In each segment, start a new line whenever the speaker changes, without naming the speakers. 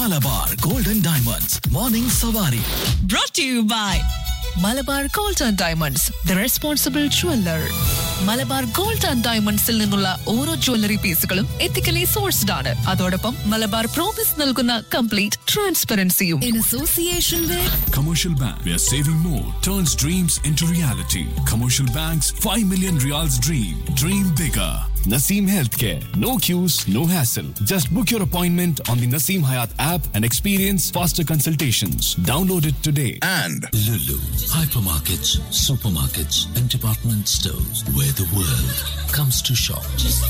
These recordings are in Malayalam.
Malabar golden diamonds morning Savari
brought to you by Malabar gold and diamonds the responsible jeweller Malabar gold and ഡയമണ്ട്സിൽ നിന്നുള്ള ഓരോ ജ്വല്ലറി പീസുകളും എത്തിക്കലി സോഴ്സ്ഡ് ആണ് അതോടൊപ്പം മലബാർ പ്രോമിസ് നൽകുന്ന കംപ്ലീറ്റ് ട്രാൻസ്പെറൻസിയും in association with
Commercial Bank, where saving more turns dreams into reality. Commercial Bank's 5 million reals dream. Dream bigger. Naseem Healthcare. No queues, no hassle. Just book your appointment on the Naseem Hayat app and experience faster consultations. Download it today.
and
Lulu, hypermarkets, supermarkets, and department stores where the world comes to shop.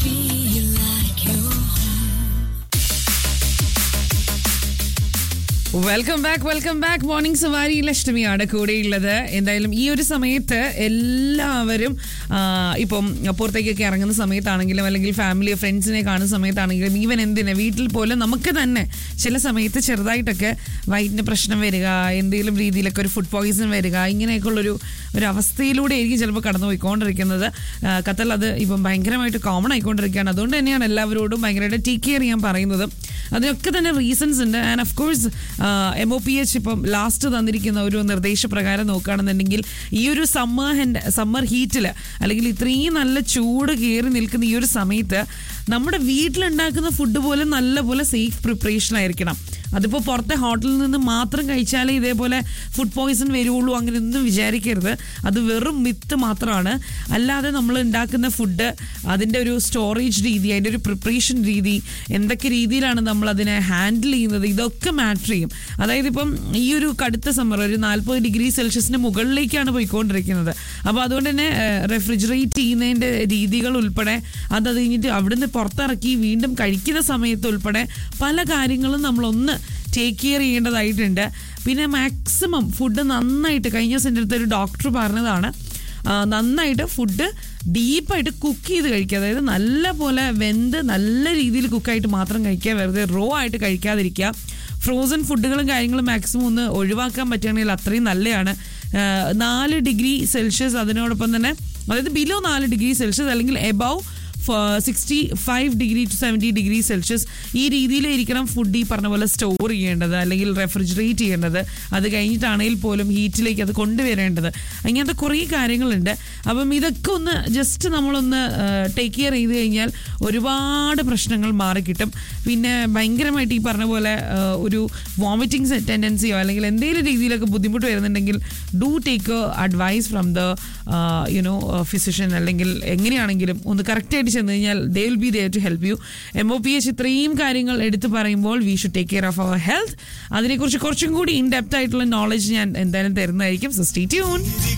Welcome back welcome back morning Savari ലക്ഷ്മിയാണ് കൂടെയുള്ളത് എന്തായാലും ഈ ഒരു സമയത്ത് എല്ലാവരും ആ, ഇപ്പം പുറത്തേക്കൊക്കെ ഇറങ്ങുന്ന സമയത്താണെങ്കിലും അല്ലെങ്കിൽ ഫാമിലി ഫ്രണ്ട്സിനെ കാണുന്ന സമയത്താണെങ്കിലും ഈവൻ എന്തിന് വീട്ടിൽ പോലും നമുക്ക് തന്നെ ചില സമയത്ത് ചെറുതായിട്ടൊക്കെ വയറ്റിന് പ്രശ്നം വരിക എന്തെങ്കിലും രീതിയിലൊക്കെ ഒരു ഫുഡ് പോയിസൺ വരിക ഇങ്ങനെയൊക്കെയുള്ളൊരു ഒരു അവസ്ഥയിലൂടെ ആയിരിക്കും ചിലപ്പോൾ കടന്നു പോയിക്കൊണ്ടിരിക്കുന്നത് ആ, ഖത്തറിൽ അത് ഇപ്പം ഭയങ്കരമായിട്ട് കോമൺ ആയിക്കൊണ്ടിരിക്കുകയാണ് അതുകൊണ്ട് തന്നെയാണ് എല്ലാവരോടും ഭയങ്കരമായിട്ട് ടേക്ക് കെയർ ചെയ്യാൻ പറയുന്നത് അതിനൊക്കെ തന്നെ റീസൺസ് ഉണ്ട് and of course M O P H ഇപ്പം ലാസ്റ്റ് തന്നിരിക്കുന്ന ഒരു നിർദ്ദേശപ്രകാരം നോക്കുകയാണെന്നുണ്ടെങ്കിൽ ഈ ഒരു സമ്മർ സമ്മർ ഹീറ്റിൽ അല്ലെങ്കിൽ ഇത്രയും നല്ല ചൂട് കയറി നിൽക്കുന്ന ഈ ഒരു സമയത്ത് നമ്മുടെ വീട്ടിലുണ്ടാക്കുന്ന ഫുഡ് പോലെ നല്ല പോലെ സേഫ് പ്രിപ്പറേഷൻ ആയിരിക്കണം അതിപ്പോൾ പുറത്തെ ഹോട്ടലിൽ നിന്ന് മാത്രം കഴിച്ചാലേ ഇതേപോലെ ഫുഡ് പോയിസൺ വരുള്ളൂ അങ്ങനെ ഒന്നും വിചാരിക്കരുത് അത് വെറും മിത്ത് മാത്രമാണ് അല്ലാതെ നമ്മൾ ഉണ്ടാക്കുന്ന ഫുഡ് അതിൻ്റെ ഒരു സ്റ്റോറേജ് രീതി അതിൻ്റെ ഒരു പ്രിപ്പറേഷൻ രീതി എന്തൊക്കെ രീതിയിലാണ് നമ്മൾ അതിനെ ഹാൻഡിൽ ചെയ്യുന്നത് ഇതൊക്കെ മാറ്റർ ചെയ്യും അതായത് ഇപ്പം ഈ ഒരു കടുത്ത സമ്മർ ഒരു നാൽപ്പത് ഡിഗ്രി സെൽഷ്യസിന് മുകളിലേക്കാണ് പോയിക്കൊണ്ടിരിക്കുന്നത് അപ്പോൾ അതുകൊണ്ട് തന്നെ റെഫ്രിജറേറ്റ് ചെയ്യുന്നതിൻ്റെ രീതികൾ ഉൾപ്പെടെ അത് അത് കഴിഞ്ഞിട്ട് അവിടുന്ന് പുറത്തിറക്കി വീണ്ടും കഴിക്കുന്ന സമയത്ത് ഉൾപ്പെടെ പല കാര്യങ്ങളും നമ്മളൊന്ന് ടേക്ക് കെയർ ചെയ്യേണ്ടതായിട്ടുണ്ട് പിന്നെ മാക്സിമം ഫുഡ് നന്നായിട്ട് കഴിഞ്ഞ ദിവസം എൻ്റെ അടുത്ത് ഒരു ഡോക്ടർ പറഞ്ഞതാണ് ആ, നന്നായിട്ട് ഫുഡ് ഡീപ്പായിട്ട് കുക്ക് ചെയ്ത് കഴിക്കുക അതായത് നല്ല പോലെ വെന്ത് നല്ല രീതിയിൽ കുക്കായിട്ട് മാത്രം കഴിക്കുക വെറുതെ റോ ആയിട്ട് കഴിക്കാതിരിക്കുക ഫ്രോസൺ ഫുഡുകളും കാര്യങ്ങളും മാക്സിമം ഒന്ന് ഒഴിവാക്കാൻ പറ്റുകയാണെങ്കിൽ അത്രയും നല്ലതാണ് ആ, നാല് ഡിഗ്രി സെൽഷ്യസ് അതിനോടൊപ്പം തന്നെ അതായത് ബിലോ നാല് ഡിഗ്രി സെൽഷ്യസ് അല്ലെങ്കിൽ above sixty five degree to seventy degree Celsius ഈ രീതിയിലായിരിക്കണം ഫുഡ് ഈ പറഞ്ഞ പോലെ സ്റ്റോർ ചെയ്യേണ്ടത് അല്ലെങ്കിൽ റെഫ്രിജറേറ്റ് ചെയ്യേണ്ടത് അത് കഴിഞ്ഞിട്ടാണെങ്കിൽ പോലും ഹീറ്റിലേക്ക് അത് കൊണ്ടുവരേണ്ടത് അങ്ങനത്തെ കുറേ കാര്യങ്ങളുണ്ട് അപ്പം ഇതൊക്കെ ഒന്ന് ജസ്റ്റ് നമ്മളൊന്ന് ടേക്ക് കെയർ ചെയ്ത് കഴിഞ്ഞാൽ ഒരുപാട് പ്രശ്നങ്ങൾ മാറിക്കിട്ടും പിന്നെ ഭയങ്കരമായിട്ട് ഈ പറഞ്ഞ പോലെ ആ, ഒരു വോമിറ്റിംഗ് ടെൻഡൻസിയോ അല്ലെങ്കിൽ എന്തെങ്കിലും രീതിയിലൊക്കെ ബുദ്ധിമുട്ട് വരുന്നുണ്ടെങ്കിൽ do take advice from the you know physician അല്ലെങ്കിൽ എങ്ങനെയാണെങ്കിലും ഒന്ന് കറക്റ്റായിട്ട് ചെന്ന് കഴിഞ്ഞാൽ they will be there to help you M O P H ഇത്രയും കാര്യങ്ങൾ എടുത്തു പറയുമ്പോൾ we should take care of our health അതിനെക്കുറിച്ച് കുറച്ചും കൂടി ഇൻ ഡെപ്ത് ആയിട്ടുള്ള നോളജ് ഞാൻ എന്തായാലും തരുന്നതായിരിക്കും സോ സ്റ്റേ ട്യൂൺ